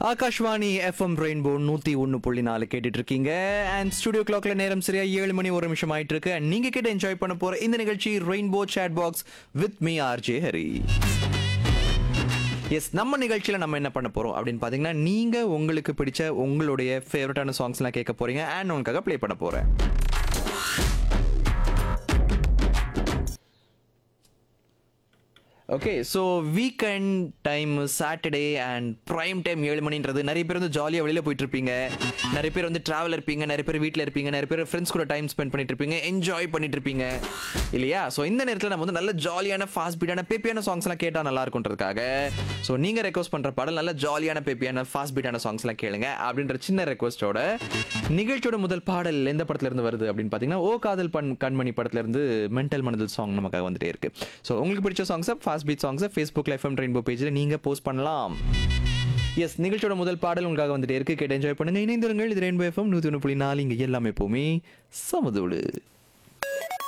Akashvani FM rainbow நூத்தி ஒன்னு புள்ளி நாலு கேட்டுட்டு இருக்கீங்க அண்ட் ஸ்டுடியோ கிளாக்ல நேரம் சரியா ஏழு மணி ஒரு நிமிஷம் ஆயிட்டு இருக்கு And நீங்க கிட்ட என்ஜாய் பண்ண போற இந்த நிகழ்ச்சி rainbow chat box with me RJ Hari yes நம்ம நிகழ்ச்சியில் நம்ம என்ன பண்ண போறோம் அப்படின்னு பார்த்தீங்கன்னா நீங்க உங்களுக்கு பிடிச்ச உங்களுடைய ஃபேவரட்டான சாங்ஸ்லாம் கேட்க போறீங்க அண்ட் உங்களுக்காக ப்ளே பண்ண போறேன் okay so weekend time Saturday and prime time ஏழு மணின்றது நிறைய பேர் வந்து ஜாலியாக வெளியில் போயிட்டு இருப்பீங்க நிறைய பேர் வந்து ட்ராவல் இருப்பீங்க நிறைய பேர் வீட்டில் இருப்பீங்க நிறைய பேர் ஃப்ரெண்ட்ஸ் கூட டைம் ஸ்பெண்ட் பண்ணிட்டு இருப்பீங்க என்ஜாய் பண்ணிட்டு இருப்பீங்க இல்லையா ஸோ இந்த நேரத்தில் நம்ம வந்து நல்ல ஜாலியான ஃபாஸ்ட் பீட்டான பேப்பியான சாங்ஸ்லாம் கேட்டால் நல்லா இருக்குன்றதுக்காக ஸோ நீங்கள் ரெக்வஸ்ட் பண்ணுற பாடல் நல்ல ஜாலியான பேப்பியான ஃபாஸ்ட் பீட்டான சாங்ஸ்லாம் கேளுங்க அப்படின்ற சின்ன ரெக்வஸ்ட்டோட நிகழ்ச்சியோட முதல் பாடல் எந்த படத்துல இருந்து வருது அப்படின்னு பார்த்தீங்கன்னா ஓ காதல் பண் கண்மணி படத்துல இருந்து மென்டல் மனதல் சாங் நமக்காக வந்துட்டே இருக்கு ஸோ உங்களுக்கு பிடிச்ச சாங்ஸை ஃபாஸ்ட் பீட் சாங்ஸை ஃபேஸ்புக்கில் எஃப்எம் ரெயின்போ பேஜில் நீங்கள் போஸ்ட் பண்ணலாம் எஸ் நிகழ்ச்சியோட முதல் பாடல் உங்களுக்காக வந்துட்டே இருக்கு கேட்டு என்ஜாய் பண்ணுங்க இணைந்திருங்கள் இது ரெயின்போ எஃப்எம் நூற்றி ஒன்று புள்ளி நாலு இங்கே எல்லாமே எப்போவுமே சமதோடு